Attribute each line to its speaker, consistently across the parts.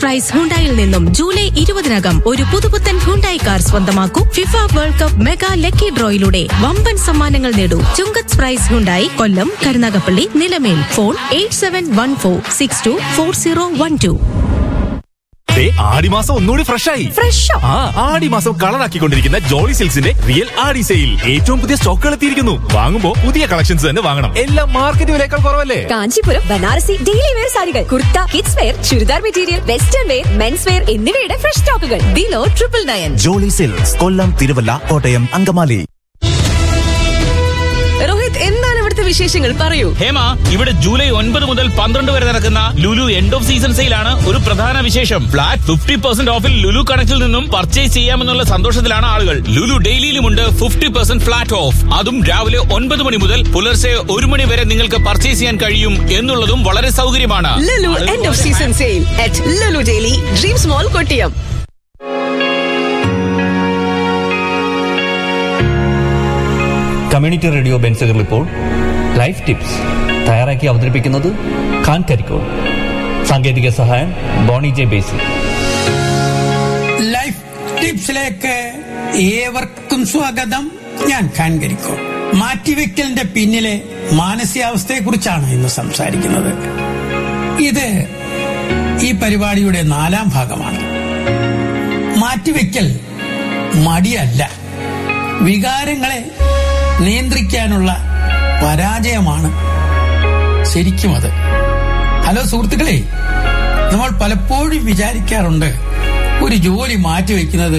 Speaker 1: price ഹുണ്ടായിൽ നിന്നും July ഇരുപതിനകം ഒരു പുതുപുത്തൻ ഹുണ്ടായി കാർ സ്വന്തമാക്കൂ FIFA world cup mega lucky ഡ്രോയിലൂടെ വമ്പൻ സമ്മാനങ്ങൾ നേടൂ Chungath price Hyundai Kollam Karunagappally Nilamel phone eight seven one four six two four zero one two
Speaker 2: ദേ, ആടിമാസം ഒന്നുകൂടി ഫ്രഷ് ആയി
Speaker 1: ഫ്രഷോ
Speaker 2: ആ ആടിമാസം കളറാക്കിക്കൊണ്ടിരിക്കുന്ന ജോളി സിൽക്സിന്റെ റിയൽ ആടി സെയിൽ ഏറ്റവും പുതിയ സ്റ്റോക്കുകൾ എത്തിയിരിക്കുന്നു വാങ്ങുമ്പോ പുതിയ കളക്ഷൻസ് തന്നെ വാങ്ങണം എല്ലാം മാർക്കറ്റ് വിലയേക്കാൾ കുറവല്ലേ
Speaker 3: കാഞ്ചീപുരം ബനാറസി ഡെയിലി വെയർ സാരികൾ kurta kids wear churidar material western wear mens wear എന്നിവയുടെ ഫ്രഷ് സ്റ്റോക്കുകൾ below triple nine
Speaker 4: Jolly silks Kollam Thiruvalla Kottayam Angamaly
Speaker 3: Rohit എന്താണ് ഇവിടുത്തെ വിശേഷങ്ങൾ പറയൂ
Speaker 5: ഹേമ ഇവിടെ ജൂലൈ ഒൻപത് മുതൽ പന്ത്രണ്ട് വരെ നടക്കുന്ന ലുലു എൻഡ് ഓഫ് സീസൺ സെയിലാണ് ഒരു പ്രധാന വിശേഷം ഫ്ലാറ്റ് ഫിഫ്റ്റി പെർസെന്റ് ഓഫിൽ ലുലു കണക്റ്റിൽ നിന്നും പർച്ചേസ് ചെയ്യാമെന്നുള്ള സന്തോഷത്തിലാണ് ആളുകൾ ലുലു ഡെയിലിയിലുമുണ്ട് ഫിഫ്റ്റി പെർസെന്റ് ഫ്ലാറ്റ് ഓഫ് അതും രാവിലെ ഒൻപത് മണി മുതൽ പുലർച്ചെ ഒരു മണി വരെ നിങ്ങൾക്ക് പർച്ചേസ് ചെയ്യാൻ കഴിയും എന്നുള്ളതും വളരെ സൗകര്യമാണ്
Speaker 3: Lulu end of season sale at Lulu daily dreams mall Kottiyam
Speaker 6: community radio ബെൻസുകൾ ഇപ്പോൾ ലൈഫ് ടിപ്സ് തയ്യാറാക്കി അവതരിപ്പിക്കുന്നത് ഖാൻ കരിക്കോൾ സാങ്കേതിക സഹായം ബോണി ജെ ബേസി
Speaker 7: ലൈഫ് ടിപ്സിലേക്ക് ഏവർക്കും സ്വാഗതം ഞാൻ ഖാൻ കരിക്കോ മാറ്റിവെക്കലിന്റെ പിന്നിലെ മാനസികാവസ്ഥയെ കുറിച്ചാണ് ഇന്ന് സംസാരിക്കുന്നത് ഇത് ഈ പരിപാടിയുടെ നാലാം ഭാഗമാണ് മാറ്റിവെക്കൽ മടിയല്ല വികാരങ്ങളെ നിയന്ത്രിക്കാനുള്ള പരാജയമാണ് ശരിക്കും അത് ഹലോ സുഹൃത്തുക്കളെ നമ്മൾ പലപ്പോഴും വിചാരിക്കാറുണ്ട് ഒരു ജോലി മാറ്റിവെക്കുന്നത്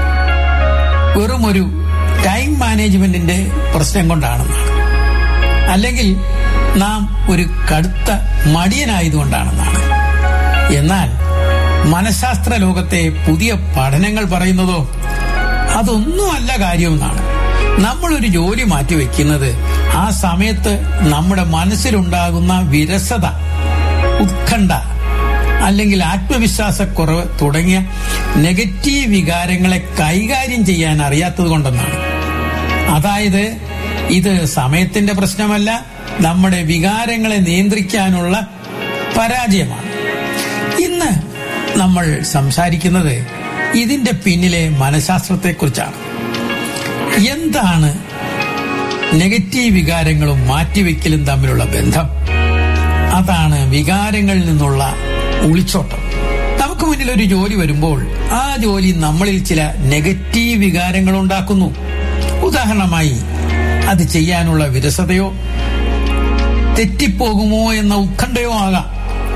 Speaker 7: വെറും ഒരു ടൈം മാനേജ്മെന്റിന്റെ പ്രശ്നം കൊണ്ടാണെന്നാണ് അല്ലെങ്കിൽ നാം ഒരു കടുത്ത മടിയനായതുകൊണ്ടാണെന്നാണ് എന്നാൽ മനഃശാസ്ത്ര ലോകത്തെ പുതിയ പഠനങ്ങൾ പറയുന്നതോ അതൊന്നുമല്ല കാര്യമെന്നാണ് നമ്മൾ ഒരു ജോലി മാറ്റിവെക്കുന്നത് ആ സമയത്ത് നമ്മുടെ മനസ്സിലുണ്ടാകുന്ന വിരസത ഉത്കണ്ഠ അല്ലെങ്കിൽ ആത്മവിശ്വാസക്കുറവ് തുടങ്ങിയ നെഗറ്റീവ് വികാരങ്ങളെ കൈകാര്യം ചെയ്യാൻ അറിയാത്തത് കൊണ്ടെന്നാണ് അതായത് ഇത് സമയത്തിന്റെ പ്രശ്നമല്ല നമ്മുടെ വികാരങ്ങളെ നിയന്ത്രിക്കാനുള്ള പരാജയമാണ് ഇന്ന് നമ്മൾ സംസാരിക്കുന്നത് ഇതിന്റെ പിന്നിലെ മനഃശാസ്ത്രത്തെക്കുറിച്ചാണ് എന്താണ് നെഗറ്റീവ് വികാരങ്ങളും മാറ്റിവെക്കലും തമ്മിലുള്ള ബന്ധം അതാണ് വികാരങ്ങളിൽ നിന്നുള്ള ഒളിച്ചോട്ടം നമുക്ക് മുന്നിൽ ഒരു ജോലി വരുമ്പോൾ ആ ജോലി നമ്മളിൽ ചില നെഗറ്റീവ് വികാരങ്ങൾ ഉണ്ടാക്കുന്നു ഉദാഹരണമായി അത് ചെയ്യാനുള്ള വിരസതയോ തെറ്റിപ്പോകുമോ എന്ന ഉത്കണ്ഠയോ ആകാം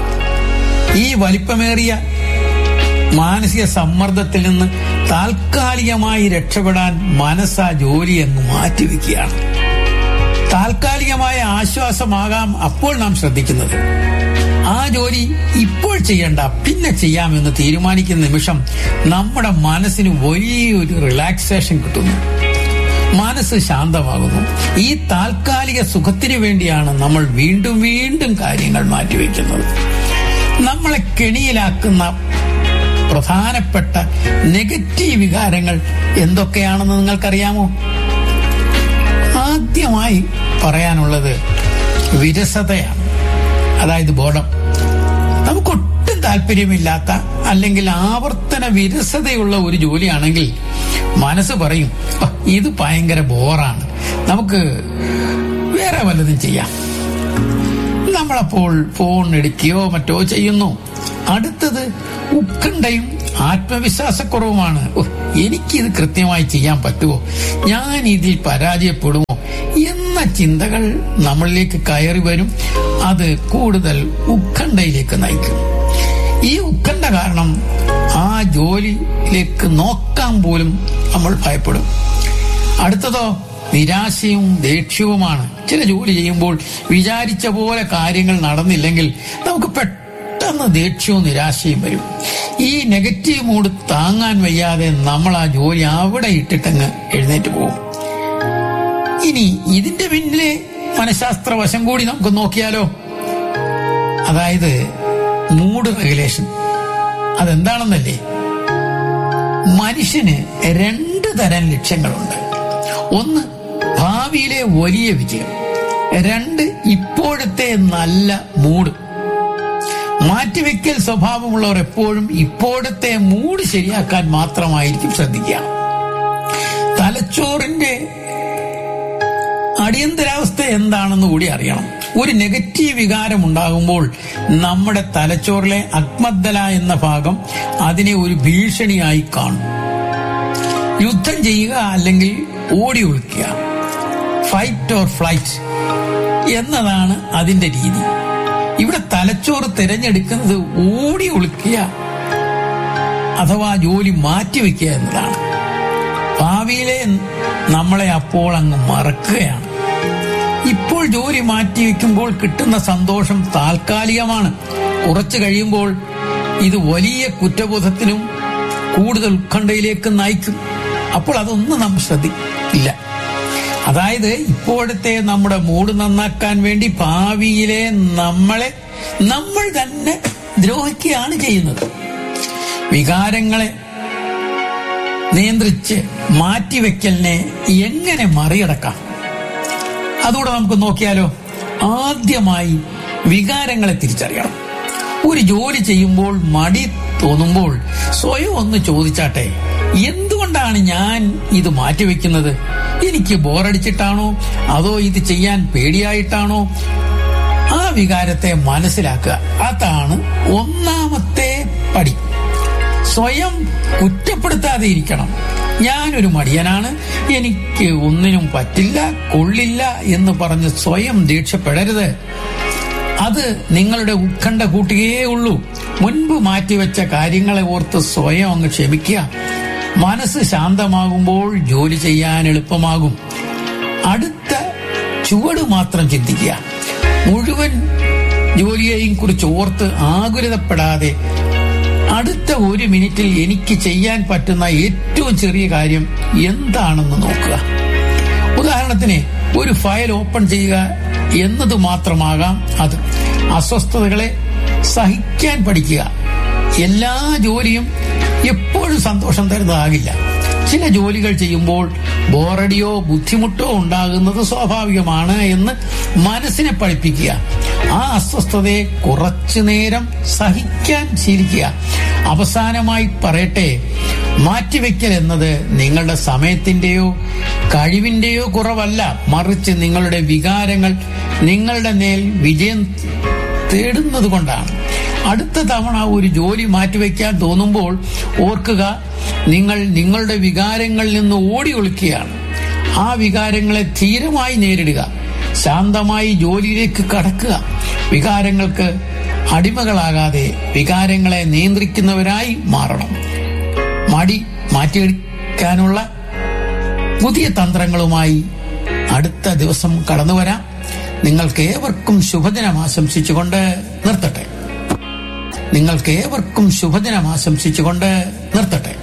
Speaker 7: ഈ വലിപ്പമേറിയ മാനസിക സമ്മർദ്ദത്തിൽ നിന്ന് താൽക്കാലികമായി രക്ഷപ്പെടാൻ മനസ്സ ജോലി എന്ന് മാറ്റിവെക്കുകയാണ് താൽക്കാലികമായ ആശ്വാസമാകാം അപ്പോൾ നാം ശ്രദ്ധിക്കുന്നത് ആ ജോലി ഇപ്പോൾ ചെയ്യണ്ട പിന്നെ ചെയ്യാമെന്ന് തീരുമാനിക്കുന്ന നിമിഷം നമ്മുടെ മനസ്സിന് വലിയൊരു റിലാക്സേഷൻ കിട്ടുന്നു മനസ്സ് ശാന്തമാകുന്നു ഈ താൽക്കാലിക സുഖത്തിന് വേണ്ടിയാണ് നമ്മൾ വീണ്ടും വീണ്ടും കാര്യങ്ങൾ മാറ്റിവെക്കുന്നത് നമ്മളെ കെണിയിലാക്കുന്ന പ്രധാനപ്പെട്ട നെഗറ്റീവ് വികാരങ്ങൾ എന്തൊക്കെയാണെന്ന് നിങ്ങൾക്കറിയാമോ ആദ്യമായി പറയാനുള്ളത് വിരസതയാണ് അതായത് ബോധം നമുക്കൊട്ടും താല്പര്യമില്ലാത്ത അല്ലെങ്കിൽ ആവർത്തന വിരസതയുള്ള ഒരു ജോലിയാണെങ്കിൽ മനസ്സ് പറയും "ആ, ഇത് ഭയങ്കര ബോറാണ് നമുക്ക് വേറെ വല്ലതും ചെയ്യാം നമ്മളപ്പോൾ ഫോൺ എടുക്കുകയോ മറ്റോ ചെയ്യുന്നു അടുത്തത് ഉത്കണ്ഠയും ആത്മവിശ്വാസക്കുറവുമാണ് "ഓ, എനിക്കിത് കൃത്യമായി ചെയ്യാൻ പറ്റുമോ ഞാൻ ഇതിൽ പരാജയപ്പെടുമോ എന്ന ചിന്തകൾ നമ്മളിലേക്ക് കയറി വരും അത് കൂടുതൽ ഉത്കണ്ഠയിലേക്ക് നയിക്കും ഈ ഉത്കണ്ഠ കാരണം ആ ജോലിയിലേക്ക് നോക്കാൻ പോലും നമ്മൾ ഭയപ്പെടും അടുത്തതോ നിരാശയും ദേഷ്യവുമാണ് ചില ജോലി ചെയ്യുമ്പോൾ വിചാരിച്ച പോലെ കാര്യങ്ങൾ നടന്നില്ലെങ്കിൽ നമുക്ക് പെട്ടെന്ന് ദേഷ്യവും നിരാശയും വരും ഈ നെഗറ്റീവ് മൂഡ് താങ്ങാൻ വയ്യാതെ നമ്മൾ ആ ജോലി അവിടെ ഇട്ടിട്ടങ്ങ് എഴുന്നേറ്റ് പോകും ഇനി ഇതിന്റെ പിന്നിലെ മനഃശാസ്ത്ര വശം കൂടി നമുക്ക് നോക്കിയാലോ അതായത് മൂഡ് റെഗുലേഷൻ അതെന്താണെന്നല്ലേ മനുഷ്യന് രണ്ട് തരം ലക്ഷ്യങ്ങളുണ്ട് ഒന്ന് ഭാവിയിലെ വലിയ വിജയം രണ്ട് ഇപ്പോഴത്തെ നല്ല മൂഡ് മാറ്റിവെക്കൽ സ്വഭാവമുള്ളവർ എപ്പോഴും ഇപ്പോഴത്തെ മൂഡ് ശരിയാക്കാൻ മാത്രമായിരിക്കും ശ്രദ്ധിക്കുക തലച്ചോറിന്റെ അടിയന്തരാവസ്ഥ എന്താണെന്ന് കൂടി അറിയണം ഒരു നെഗറ്റീവ് വികാരം ഉണ്ടാകുമ്പോൾ നമ്മുടെ തലച്ചോറിലെ അഗ്മദ്ദല എന്ന ഭാഗം അതിനെ ഒരു ഭീഷണിയായി കാണും യുദ്ധം ചെയ്യുക അല്ലെങ്കിൽ ഓടി ഒളിക്കുക ഫൈറ്റ് ഓർ ഫ്ലൈറ്റ് എന്നതാണ് അതിന്റെ രീതി ഇവിടെ തലച്ചോറ് തിരഞ്ഞെടുക്കുന്നത് ഓടി ഒളിക്കുക അഥവാ ജോലി മാറ്റിവെക്കുക എന്നതാണ് ഭാവിയിലെ നമ്മളെ അപ്പോൾ അങ്ങ് മറക്കുകയാണ് ഇപ്പോൾ ജോലി മാറ്റിവെക്കുമ്പോൾ കിട്ടുന്ന സന്തോഷം താൽക്കാലികമാണ് കുറച്ചു കഴിയുമ്പോൾ ഇത് വലിയ കുറ്റബോധത്തിനും കൂടുതൽ ഉത്കണ്ഠയിലേക്ക് നയിക്കും അപ്പോൾ അതൊന്നും നാം ശ്രദ്ധിക്കില്ല അതായത് ഇപ്പോഴത്തെ നമ്മുടെ മൂഡ് നന്നാക്കാൻ വേണ്ടി ഭാവിയിലെ നമ്മളെ നമ്മൾ തന്നെ ദ്രോഹിക്കുകയാണ് ചെയ്യുന്നത് വികാരങ്ങളെ നിയന്ത്രിച്ച് മാറ്റിവെക്കലിനെ എങ്ങനെ മറികടക്കാം അതുകൂടെ നമുക്ക് നോക്കിയാലോ ആദ്യമായി വികാരങ്ങളെ തിരിച്ചറിയണം ഒരു ജോലി ചെയ്യുമ്പോൾ മടി തോന്നുമ്പോൾ സ്വയം ഒന്ന് ചോദിച്ചാട്ടെ എന്തുകൊണ്ടാണ് ഞാൻ ഇത് മാറ്റിവെക്കുന്നത് എനിക്ക് ബോറടിച്ചിട്ടാണോ അതോ ഇത് ചെയ്യാൻ പേടിയായിട്ടാണോ ആ വികാരത്തെ മനസ്സിലാക്കുക അതാണ് ഒന്നാമത്തെ പടി സ്വയം കുറ്റപ്പെടുത്താതെ ഇരിക്കണം ഞാനൊരു മടിയനാണ് എനിക്ക് ഒന്നിനും പറ്റില്ല കൊള്ളില്ല എന്ന് പറഞ്ഞ് സ്വയം ദേഷ്യപ്പെടരുത് അത് നിങ്ങളുടെ ഉത്കണ്ഠ കൂട്ടുകയേ ഉള്ളൂ മുൻപ് മാറ്റിവെച്ച കാര്യങ്ങളെ ഓർത്ത് സ്വയം അങ്ങ് ക്ഷമിക്കുക മനസ്സ് ശാന്തമാകുമ്പോൾ ജോലി ചെയ്യാൻ എളുപ്പമാകും അടുത്ത ചുവട് മാത്രം ചിന്തിക്കുക മുഴുവൻ ജോലിയെയും കുറിച്ച് ഓർത്ത് ആകുലതപ്പെടാതെ അടുത്ത ഒരു മിനിറ്റിൽ എനിക്ക് ചെയ്യാൻ പറ്റുന്ന ഏറ്റവും ചെറിയ കാര്യം എന്താണെന്ന് നോക്കുക ഉദാഹരണത്തിന് ഒരു ഫയൽ ഓപ്പൺ ചെയ്യുക എന്നത് മാത്രമാകാം അത് അസ്വസ്ഥതകളെ സഹിക്കാൻ പഠിക്കുക എല്ലാ ജോലിയും എപ്പോഴും സന്തോഷം തരുന്നതാകില്ല ചില ജോലികൾ ചെയ്യുമ്പോൾ ബോറടിയോ ബുദ്ധിമുട്ടോ ഉണ്ടാകുന്നത് സ്വാഭാവികമാണ് എന്ന് മനസ്സിനെ പഠിപ്പിക്കുക ആ അസ്വസ്ഥതയെ കുറച്ചു നേരം സഹിക്കാൻ ശീലിക്കുക അവസാനമായി പറയട്ടെ മാറ്റിവെക്കൽ എന്നത് നിങ്ങളുടെ സമയത്തിന്റെയോ കഴിവിന്റെയോ കുറവല്ല മറിച്ച് നിങ്ങളുടെ വികാരങ്ങൾ നിങ്ങളുടെ മേൽ വിജയം തേടുന്നത് കൊണ്ടാണ് അടുത്ത തവണ ഒരു ജോലി മാറ്റിവെക്കാൻ തോന്നുമ്പോൾ ഓർക്കുക നിങ്ങൾ നിങ്ങളുടെ വികാരങ്ങളിൽ നിന്ന് ഓടി ഒളിക്കുകയാണ് ആ വികാരങ്ങളെ ധീരമായി നേരിടുക ശാന്തമായി ജോലിയിലേക്ക് കടക്കുക വികാരങ്ങൾക്ക് അടിമകളാകാതെ വികാരങ്ങളെ നിയന്ത്രിക്കുന്നവരായി മാറണം മടി മാറ്റിയെടുക്കാനുള്ള പുതിയ തന്ത്രങ്ങളുമായി അടുത്ത ദിവസം കടന്നു വരാം നിങ്ങൾക്ക് ഏവർക്കും ശുഭദിനം ആശംസിച്ചുകൊണ്ട് നിർത്തട്ടെ നിങ്ങൾക്ക് ഏവർക്കും ശുഭദിനം ആശംസിച്ചുകൊണ്ട് നിർത്തട്ടെ